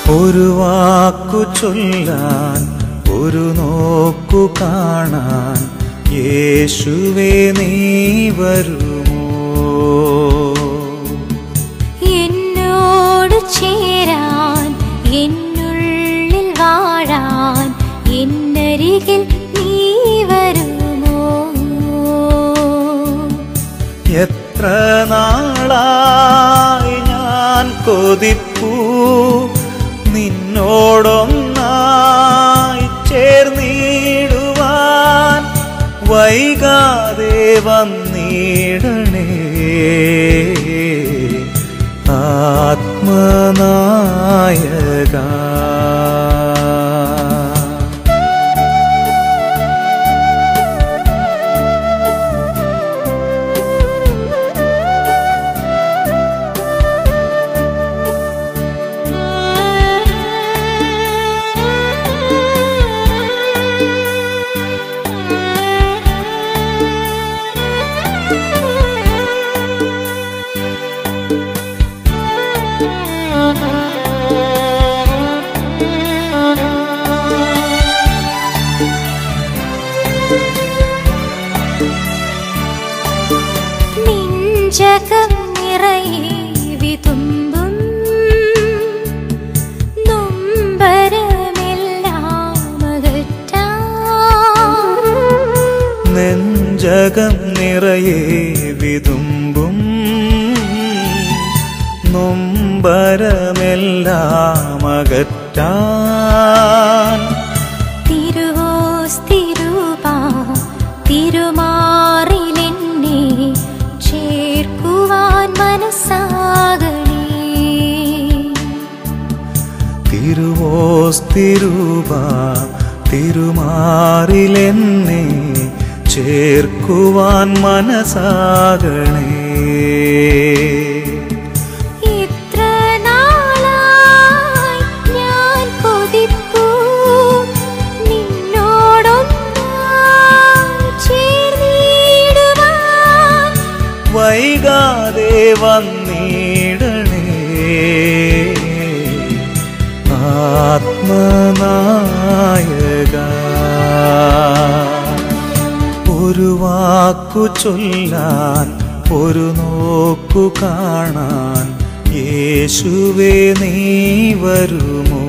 ഒരു വാക്കു ചൊല്ലാൻ ഒരു നോക്കു കാണാൻ യേശുവേ നീ വരുമോ എന്നോട് ചേരാൻ എന്നുള്ളിൽ വാഴാൻ എന്നരികിൽ നീ വരുമോ എത്ര നാളായി ഞാൻ കൊതിപ്പൂ നിന്നോടൊന്നായി ചേർന്നിടുവാൻ വൈകാതെ വന്നിടണേ ആത്മനായക നെഞ്ചകം നിറയെ വിതുമ്പും നൊമ്പരമെല്ലാം അകറ്റാൻ നെഞ്ചകം നിറയെ വിതുമ്പും നൊമ്പരമെല്ലാം അകറ്റാൻ തിരുവോസ്തിരുവാ തിരുമാറിലെന്നെ ചേർക്കുവാൻ മനസ്സാകണേ തിരുവോസ്തിരൂപ തിരുമാറിലെന്നെ ചേർക്കുവാൻ മനസ്സാകണേ ഇത്ര നാളായി ഞാൻ കൊതിപ്പൂ നിന്നോടൊന്നായി ചേർന്നിടുവാൻ വൈകാതെ വന്നിടണേ ആത്മനായക ഒരു വാക്കു ചൊല്ലാൻ ഒരു നോക്കു കാണാൻ യേശുവേ നീ വരുമോ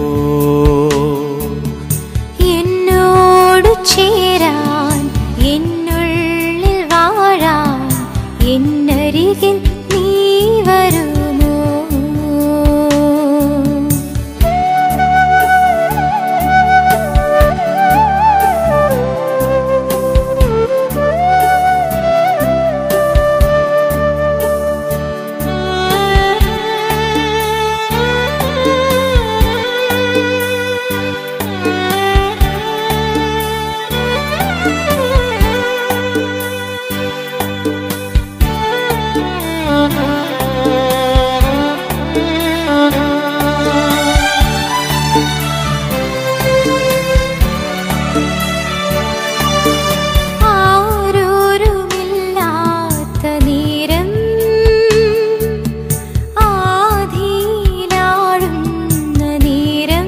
എന്നോട് ചേരാൻ എന്നുള്ളിൽ വാഴാൻ എന്നരികിൽ നീ വരുമോ ആരോരുമില്ലാത്ത നേരം ആധിയിലാഴുന്ന നേരം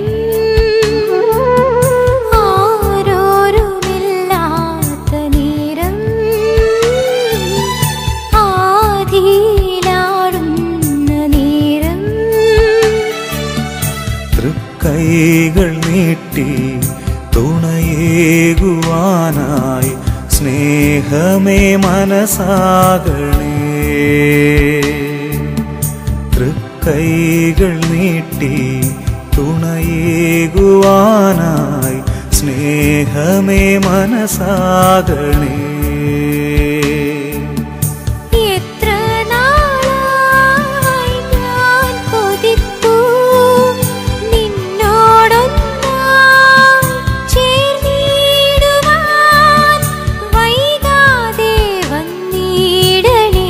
ആരോരുമില്ലാത്ത നേരം ആധിയിലാഴുന്ന നേരം തൃക്കൈകൾ നീട്ടി തുണയേകുവാനായി സ്നേഹമേ മനസ്സാകണേ തൃക്കൈകൾ നീട്ടി തുണയേകുവാനായി സ്നേഹമേ മനസ്സാകണേ എത്ര നാളായി ഞാൻ കൊതിപ്പൂ നിന്നോടൊന്നായി ചേർന്നിടുവാൻ വൈകാതെ വന്നിടണേ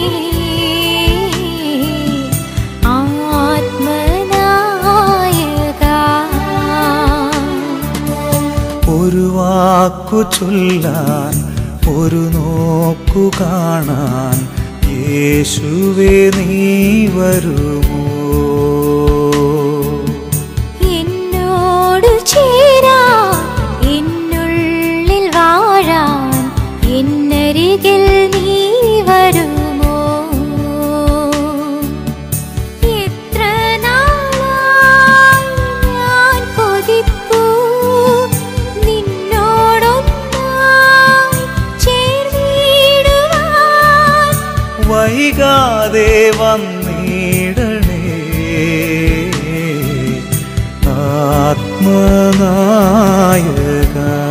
ആത്മനായക ഒരു വാക്കു ചൊല്ലാൻ ഒരു നോക്കു കാണാൻ യേശുവേ നീ വരുമോ വൈകാതെ വന്നിടണേ ആത്മനായക